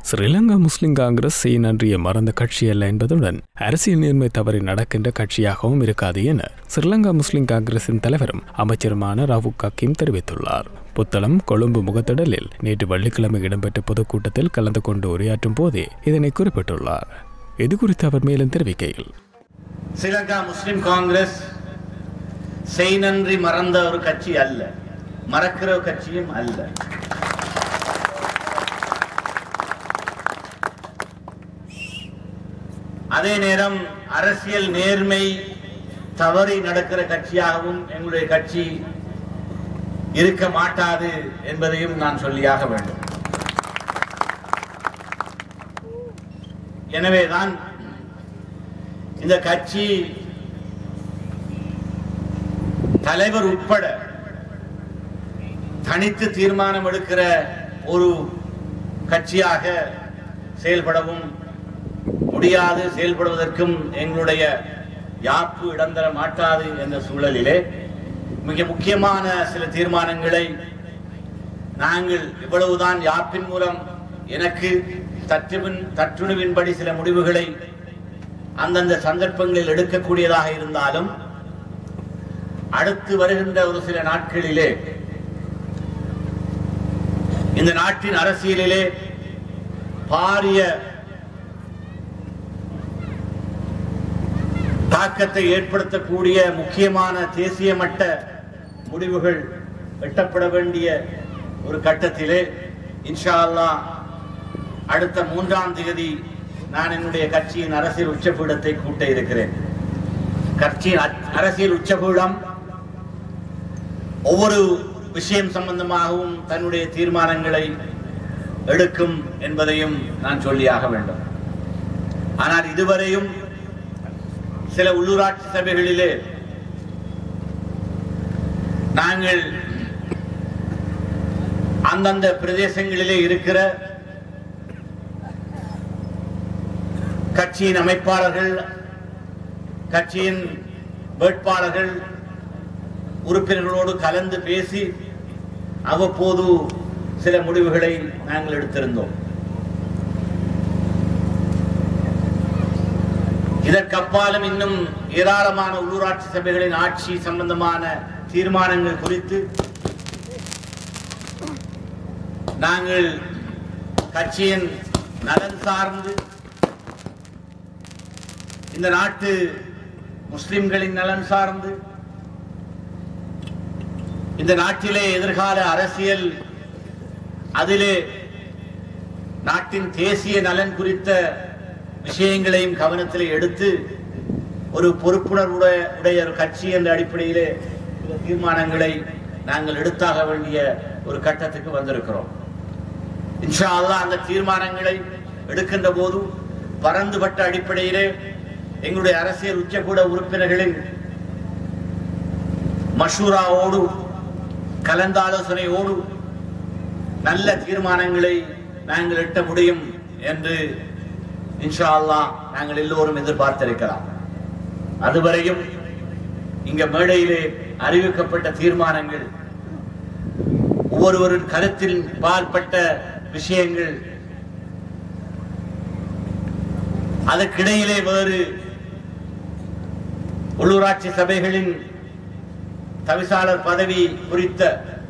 ஸ்ரீலங்கா முஸ்லிம் காங்கிரஸ் செய் நன்றிய மறந்த கட்சி அல்ல என்பதுடன் அரசியல் நேர்மை தவறி நடக்கின்ற கட்சியாகவும் இருக்காது என ஸ்ரீலங்கா முஸ்லிம் காங்கிரசின் தலைவரும் அமைச்சருமான ராவு கக்கீம் தெரிவித்துள்ளார் புத்தளம் கொழும்பு முகத்திடலில் நேற்று வெள்ளிக்கிழமை இடம்பெற்ற பொதுக்கூட்டத்தில் கலந்து கொண்டு உரையாற்றும் போதே இதனை குறிப்பிட்டுள்ளார் இது குறித்து அவர் மேலும் தெரிவிக்கையில் ஸ்ரீலங்கா முஸ்லிம் காங்கிரஸ் செய் நன்றி மறந்த ஒரு கட்சி அல்ல மறக்கிற ஒரு கட்சியும் அல்ல அதே நேரம் அரசியல் நேர்மை தவறி நடக்கிற கட்சியாகவும் எங்களுடைய கட்சி இருக்க மாட்டாது என்பதையும் நான் சொல்லியாக வேண்டும் எனவேதான் இந்த கட்சி தலைவர் உட்பட தனித்து தீர்மானம் எடுக்கிற ஒரு கட்சியாக செயல்படவும் முடியாது செயல்படுவதற்கும் எங்களுடைய யாப்பு இடம் தர மாட்டாது என்ற சூழலிலே மிக முக்கியமான சில தீர்மானங்களை நாங்கள் இவ்வளவுதான் யாப்பின் மூலம் எனக்கு தற்றுவின் தற்றுணுவின்படி சில முடிவுகளை அந்தந்த சந்தர்ப்பங்களில் எடுக்கக்கூடியதாக இருந்தாலும் அடுத்து வருகின்ற ஒரு சில நாட்களிலே இந்த நாட்டின் அரசியலிலே பாரிய தாக்கத்தை ஏற்படுத்தக்கூடிய முக்கியமான தேசிய மட்ட முடிவுகள் எட்டப்பட வேண்டிய ஒரு கட்டத்திலே இன்ஷா அல்லாஹ் அடுத்த மூன்றாம் தேதி நான் என்னுடைய கட்சியின் அரசியல் உச்சபீடத்தை கூட்ட இருக்கிறேன் கட்சியின் அ- அரசியல் உச்சபீடம் ஒவ்வொரு விஷயம் சம்பந்தமாகவும் தன்னுடைய தீர்மானங்களை எடுக்கும் என்பதையும் நான் சொல்லியாக வேண்டும் ஆனால் இதுவரையும் சில உள்ளூராட்சி சபைகளிலே நாங்கள் அந்தந்த பிரதேசங்களிலே இருக்கிற கட்சியின் அமைப்பாளர்கள் கட்சியின் வேட்பாளர்கள் உறுப்பினர்களோடு கலந்து பேசி அவ்வப்போது சில முடிவுகளை நாங்கள் எடுத்திருந்தோம் இதற்கப்பாலும் இன்னும் ஏராளமான உள்ளூராட்சி சபைகளின் ஆட்சி சம்பந்தமான தீர்மானங்கள் குறித்து நாங்கள் கட்சியின் நலன் சார்ந்து இந்த நாட்டு முஸ்லிம்களின் நலன் சார்ந்து இந்த நாட்டிலே எதிர்கால அரசியல் அதிலே நாட்டின் தேசிய நலன் குறித்த விஷயங்களையும் கவனத்தில் எடுத்து ஒரு பொறுப்புணர்வுடைய உடைய ஒரு கட்சி என்ற அடிப்படையிலே சில தீர்மானங்களை நாங்கள் எடுத்தாக வேண்டிய ஒரு கட்டத்துக்கு வந்திருக்கிறோம் இன்ஷா அல்லாஹ் அந்த தீர்மானங்களை எடுக்கின்ற போது பரந்துபட்ட அடிப்படையிலே எங்களுடைய அரசியல் உச்சக்கூட உறுப்பினர்களின் மஷூராவோடு கலந்தாலோசனையோடு நல்ல தீர்மானங்களை நாங்கள் எட்ட முடியும் என்று இன்ஷா அல்லாஹ் நாங்கள் எல்லோரும் எதிர்பார்த்திருக்கலாம் அதுவரையும் இங்க மேடையிலே அறிவிக்கப்பட்ட தீர்மானங்கள் ஒவ்வொருவரின் கருத்தில் பால்பட்ட விஷயங்கள் அதற்கிடையிலே வேறு உள்ளூராட்சி சபைகளின் தவிசாளர் பதவி குறித்த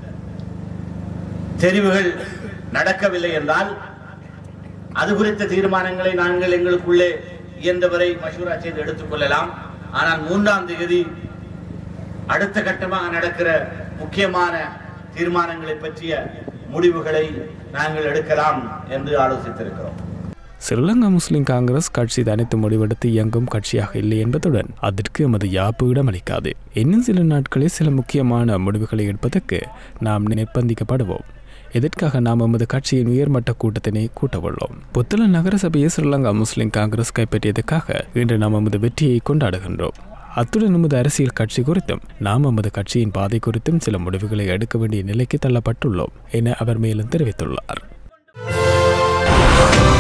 தெரிவுகள் நடக்கவில்லை என்றால் அது குறித்த தீர்மானங்களை நாங்கள் எங்களுக்குள்ளே இயன்றவரை மசூரா செய்து எடுத்துக்கொள்ளலாம் ஆனால் மூன்றாம் தேதி அடுத்த கட்டமாக நடக்கிற முக்கியமான தீர்மானங்களை பற்றிய முடிவுகளை நாங்கள் எடுக்கலாம் என்று ஆலோசித்திருக்கிறோம் ஸ்ரீலங்கா முஸ்லிம் காங்கிரஸ் கட்சி தனித்து முடிவெடுத்து இயங்கும் கட்சியாக இல்லை என்பதுடன் அதற்கு எமது யாப்பு இடமளிக்காது இன்னும் சில நாட்களில் சில முக்கியமான முடிவுகளை எடுப்பதற்கு நாம் நிர்பந்திக்கப்படுவோம் இதற்காக நாம் எமது கட்சியின் உயர்மட்ட கூட்டத்தினை கூட்டவுள்ளோம் புத்தள நகரசபையை ஸ்ரீலங்கா முஸ்லிம் காங்கிரஸ் கைப்பற்றியதற்காக இன்று நாம் எமது வெற்றியை கொண்டாடுகின்றோம் அத்துடன் நமது அரசியல் கட்சி குறித்தும் நாம் நமது கட்சியின் பாதை குறித்தும் சில முடிவுகளை எடுக்க வேண்டிய நிலைக்கு தள்ளப்பட்டுள்ளோம் என அவர் மேலும் தெரிவித்துள்ளார்